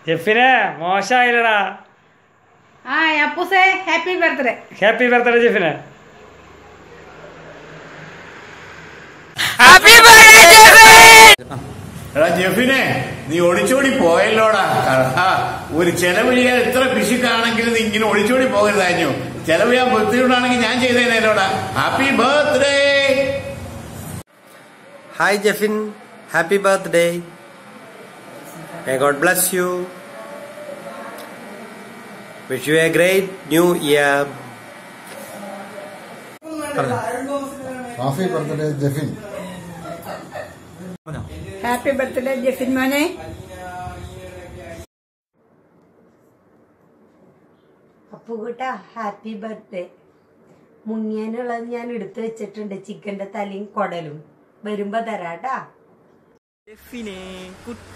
ജെഫിനെ മോശമായില്ലടാ ആ അപ്പൂസേ ഹാപ്പി ബർത്ത്ഡേ ഹാപ്പി ബർത്ത്ഡേ ജെഫിനെ എടാ ജെഫിനെ നീ ഒളിച്ചോടി പോയല്ലോടാ ആ, ഒരു ചെലവ് ചെയ്യാൻ എത്ര പിശുക്കാണെങ്കിലും നീ ഇങ്ങനെ ഒളിച്ചോടി പോകരുതാഞ്ഞു ചെലവ് ചെയ്യാൻ ബുദ്ധിമുട്ടാണെങ്കിൽ ഞാൻ ചെയ്തേനല്ലോടാ happy birthday Hi Jeffin, happy birthday. May God bless you. Wish you a great new year. Happy birthday Jeffin happy birthday Jeffin മോനെ അപ്പുകുട്ട ഹാപ്പി ബർത്ത്ഡേ മുങ്ങിയാനുള്ളത് ഞാൻ എടുത്തു വെച്ചിട്ടുണ്ട് ചിക്കന്റെ തലയും കുടലും വരുമ്പോ തരാട്ടാ ഷെഫിനെ കുട്ട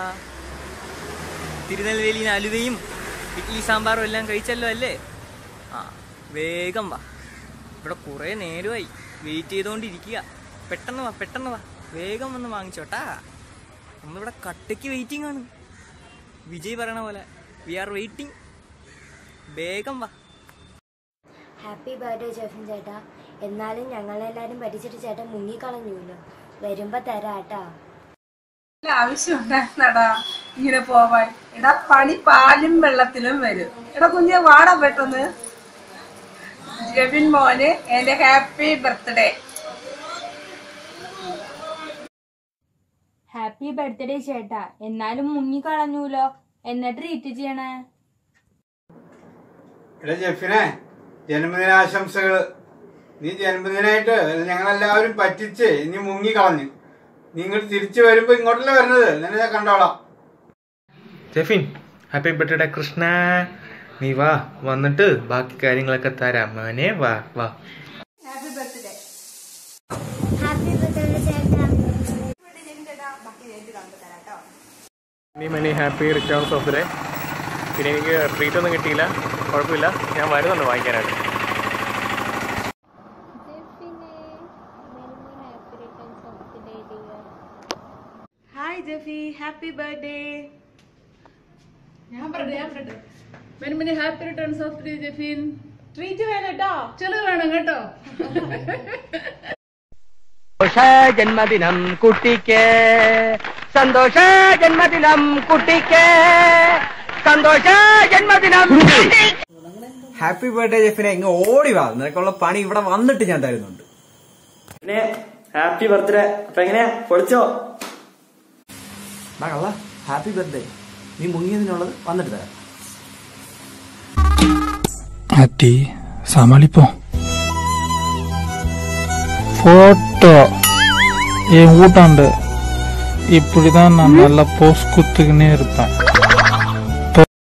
തിരുനെൽവേലി അലുവയും ഇഡ്ലി സാമ്പാറും എല്ലാം കഴിച്ചല്ലോ അല്ലേ ആ വേഗം വാ ഇവിടെ കുറേ നേരമായി വെയിറ്റ് ചെയ്തുകൊണ്ടിരിക്കുക പെട്ടെന്ന് വാ പെട്ടെന്ന് വാ വേഗം വന്ന് വാങ്ങിച്ചോട്ടാ നമ്മളിവിടെ കട്ടയ്ക്ക് വെയിറ്റിംഗ് ആണ് വിജയ് പറയണ പോലെ വി ആർ വെയിറ്റിംഗ് വേഗം വാ ഹാപ്പി ബർത്ത്ഡേ ജെഫിൻ ചേട്ടാ എന്നാലും ഞങ്ങളെല്ലാരും പഠിച്ചിട്ട് ചേട്ടൻ മുങ്ങിക്കളഞ്ഞൂല്ലോ വരുമ്പോ തരാട്ടാ ആവശ്യം ഉണ്ടായിരുന്നടാ ഇങ്ങനെ പോവാൻ എടാ പണി പാലും വെള്ളത്തിലും വരും എടാ കുഞ്ഞെ വാടാ പെട്ടെന്ന് ജെബിൻ മോന് എന്റെ ഹാപ്പി ബർത്ത്ഡേ ഹാപ്പി ബർത്ത്ഡേ ചേട്ടാ എന്നാലും മുങ്ങിക്കളഞ്ഞൂലോ എന്നാ ട്രീറ്റ് ചെയ്യണേ എടാ ജെഫിനെ ജന്മദിനാശംസകള് നീ ജന്മദിനായിട്ട് ഞങ്ങളെല്ലാവരും പറ്റിച്ച് ഇനി മുങ്ങിക്കളഞ്ഞു നിങ്ങൾ തിരിച്ചു വരുമ്പോ ഇങ്ങോട്ടല്ലേ വരുന്നത് നിന്നെ ഞാൻ കണ്ടോളാം ജെഫിൻ ഹാപ്പി ബർത്ത്ഡേ കൃഷ്ണ നീ വാ വന്നിട്ട് ബാക്കി കാര്യങ്ങളൊക്കെ തരാം മോനെ വാ വാ ഹാപ്പി ബർത്ത്ഡേ ചേട്ടാ many many happy returns of day പിന്നെ എനിക്ക് ട്രീറ്റ് ഒന്നും കിട്ടിയില്ല കുഴപ്പമില്ല ഞാൻ വരുന്നുണ്ട് വാങ്ങിക്കാനായിട്ട് ഹായ് ജെഫി ഹാപ്പി ബർത്ത്ഡേ ഞാൻ പറയട്ടെ ഞാൻ പറയട്ടെ many many happy returns of the Jeffin treat വേണം കേട്ടോ ചെലവ് വേണം കേട്ടോ സന്തോഷ ജന്മദിനം കുട്ടിക്ക് സന്തോഷ ജന്മദിനം കുട്ടിക്ക് സന്തോഷ ജന്മദിനം ഹാപ്പി ബർത്ത്ഡേ ജെഫിനെ ഇങ്ങ് ഓടി വാ നിനക്കുള്ള പണി ഇവിടെ വന്നിട്ട് ഞാൻ തരുന്നുണ്ട് പിന്നെ ഹാപ്പി ബർത്ത്ഡേ അപ്പൊ എങ്ങനെയാ പൊളിച്ചോ കള്ള ഹാപ്പി ബർത്ത്ഡേ നീ മുങ്ങിയതിനുള്ളത് വന്നിട്ട് തരാം அத்தி சமாளிப்போம் ஃபோட்டோ என் ஊட்டாண்டு இப்படிதான் நான் நல்லா போஸ் குத்துக்கினே இருப்பேன்